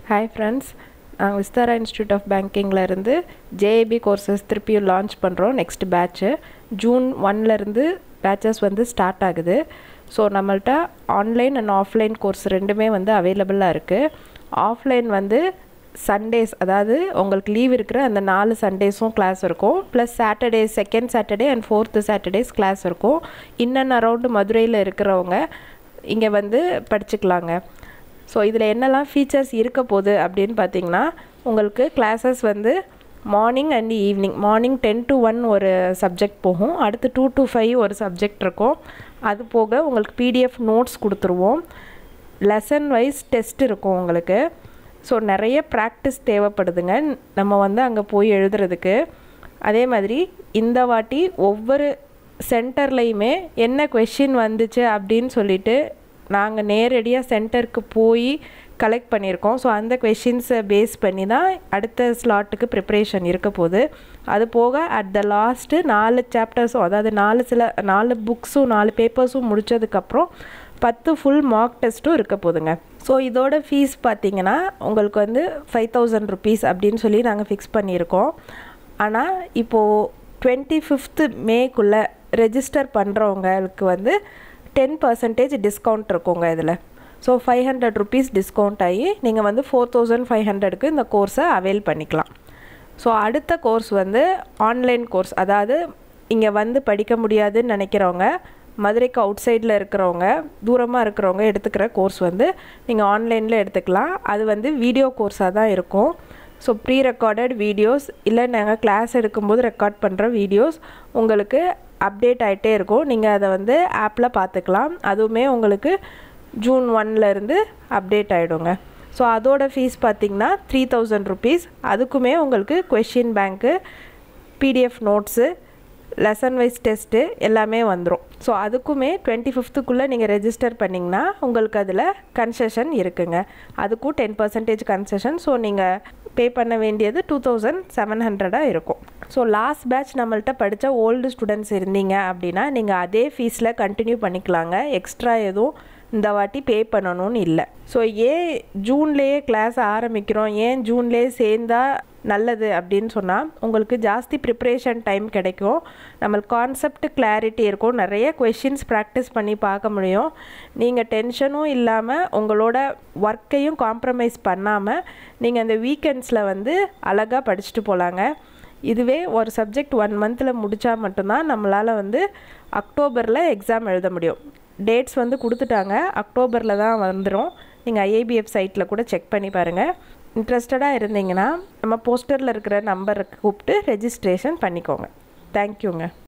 hi friends நாங்கள் Vistara institute of பேங்கிங்கில் இருந்து ஜேஏபி கோர்சஸ் திருப்பியும் லான்ச் பண்ணுறோம் நெக்ஸ்ட் பேட்ச்சு ஜூன் ஒன்லேருந்து பேட்சஸ் வந்து ஸ்டார்ட் ஆகுது ஸோ நம்மள்ட்ட ஆன்லைன் அண்ட் ஆஃப்லைன் கோர்ஸ் ரெண்டுமே வந்து அவைலபிளாக இருக்குது ஆஃப்லைன் வந்து சண்டேஸ் அதாவது உங்களுக்கு லீவ் இருக்கிற அந்த நாலு சண்டேஸும் கிளாஸ் இருக்கும் plus Saturday second Saturday and fourth Saturdays class இருக்கும் இன் அண்ட் அரவுண்டு மதுரையில் இருக்கிறவங்க இங்கே வந்து படிச்சுக்கலாங்க ஸோ இதில் என்னெல்லாம் ஃபீச்சர்ஸ் இருக்க போகுது அப்படின்னு பார்த்தீங்கன்னா உங்களுக்கு கிளாஸஸ் வந்து morning and evening morning ten to one ஒரு சப்ஜெக்ட் போகும் அடுத்து டூ டு ஃபைவ் ஒரு சப்ஜெக்ட் இருக்கும் அது போக உங்களுக்கு பிடிஎஃப் நோட்ஸ் கொடுத்துருவோம் லெசன் வைஸ் டெஸ்ட் இருக்கும் உங்களுக்கு ஸோ நிறைய ப்ராக்டிஸ் தேவைப்படுதுங்க நம்ம வந்து அங்கே போய் எழுதுறதுக்கு அதே மாதிரி இந்த வாட்டி ஒவ்வொரு சென்டர்லேயுமே என்ன கொஷின் வந்துச்சு அப்படின்னு சொல்லிட்டு நாங்கள் நேரடியாக சென்டருக்கு போய் கலெக்ட் பண்ணியிருக்கோம் ஸோ அந்த கொஷின்ஸை பேஸ் பண்ணி தான் அடுத்த ஸ்லாட்டுக்கு ப்ரிப்ரேஷன் இருக்க போகுது அது போக அட் த லாஸ்ட்டு நாலு சாப்டர்ஸும் அதாவது நாலு சில நாலு புக்ஸும் நாலு பேப்பர்ஸும் முடித்ததுக்கப்புறம் பத்து ஃபுல் மார்க் டெஸ்ட்டும் இருக்க போதுங்க ஸோ இதோட ஃபீஸ் பார்த்தீங்கன்னா உங்களுக்கு வந்து ஃபைவ் தௌசண்ட் ருபீஸ் அப்படின்னு சொல்லி நாங்கள் ஃபிக்ஸ் பண்ணியிருக்கோம் ஆனால் இப்போது டுவெண்ட்டி ஃபிஃப்த்து மேக்குள்ளே ரெஜிஸ்டர் பண்ணுறவங்களுக்கு வந்து டென் பர்சன்டேஜ் டிஸ்கவுண்ட் இருக்குங்க இதில் so five hundred rupees discount ஆகி நீங்கள் வந்து ஃபோர் தௌசண்ட் ஃபைவ் ஹண்ட்ரடுக்கு இந்த கோர்ஸை அவைல் பண்ணிக்கலாம் ஸோ அடுத்த கோர்ஸ் வந்து ஆன்லைன் கோர்ஸ் அதாவது இங்கே வந்து படிக்க முடியாதுன்னு நினைக்கிறவங்க மதுரைக்கு அவுட் சைடில் இருக்கிறவங்க தூரமாக இருக்கிறவங்க எடுத்துக்கிற கோர்ஸ் வந்து நீங்கள் ஆன்லைனில் எடுத்துக்கலாம் அது வந்து வீடியோ கோர்ஸாக தான் இருக்கும் ஸோ ப்ரீ ரெக்கார்டட் வீடியோஸ் இல்லை நாங்கள் கிளாஸ் எடுக்கும்போது ரெக்கார்ட் பண்ணுற வீடியோஸ் உங்களுக்கு அப்டேட் ஆகிட்டே இருக்கும் நீங்கள் அதை வந்து ஆப்பில் பார்த்துக்கலாம் அதுவுமே உங்களுக்கு ஜூன் ஒன்லேருந்து அப்டேட் ஆகிடுங்க ஸோ அதோட ஃபீஸ் பார்த்திங்கன்னா த்ரீ தௌசண்ட் ருபீஸ் அதுக்குமே உங்களுக்கு question bank PDF notes lesson wise test எல்லாமே வந்துடும் ஸோ அதுக்குமே டுவெண்ட்டி ஃபிஃப்த்துக்குள்ளே நீங்கள் ரெஜிஸ்டர் பண்ணிங்கன்னா உங்களுக்கு அதில் கன்செஷன் இருக்குங்க அதுக்கும் டென் பர்சன்டேஜ் கன்செஷன் ஸோ நீங்கள் பே பண்ண வேண்டியது டூ தௌசண்ட் செவன் ஹண்ட்ரடாக இருக்கும் ஸோ லாஸ்ட் பேட்ச் நம்மள்ட்ட படித்த ஓல்டு ஸ்டூடெண்ட்ஸ் இருந்தீங்க அப்படின்னா நீங்கள் அதே ஃபீஸில் கண்டினியூ பண்ணிக்கலாங்க எக்ஸ்ட்ரா எதுவும் இந்த வாட்டி பே பண்ணணும்னு இல்லை ஸோ ஏன் ஜூன்லேயே கிளாஸ் ஆரம்பிக்கிறோம் ஏன் ஜூன்லேயே சேர்ந்தா நல்லது அப்படின்னு சொன்னால் உங்களுக்கு ஜாஸ்தி ப்ரிப்ரேஷன் டைம் கிடைக்கும் நம்மளுக்கு கான்செப்ட் கிளாரிட்டி இருக்கும் நிறைய கொஷின்ஸ் ப்ராக்டிஸ் பண்ணி பார்க்க முடியும் நீங்கள் டென்ஷனும் இல்லாமல் உங்களோட ஒர்க்கையும் காம்ப்ரமைஸ் பண்ணாமல் நீங்கள் அந்த வீக்கெண்ட்ஸில் வந்து அழகாக படிச்சுட்டு போகலாங்க இதுவே ஒரு சப்ஜெக்ட் ஒன் மந்தில் முடித்தா மட்டும்தான் நம்மளால் வந்து அக்டோபரில் எக்ஸாம் எழுத முடியும் டேட்ஸ் வந்து கொடுத்துட்டாங்க அக்டோபரில் தான் வந்துடும் நீங்கள் ஐஏபிஎஃப் சைட்டில் கூட செக் பண்ணி பாருங்கள் இன்ட்ரெஸ்டடாக இருந்தீங்கன்னா நம்ம போஸ்டரில் இருக்கிற நம்பருக்கு கூப்பிட்டு ரெஜிஸ்ட்ரேஷன் பண்ணிக்கோங்க தேங்க்யூங்க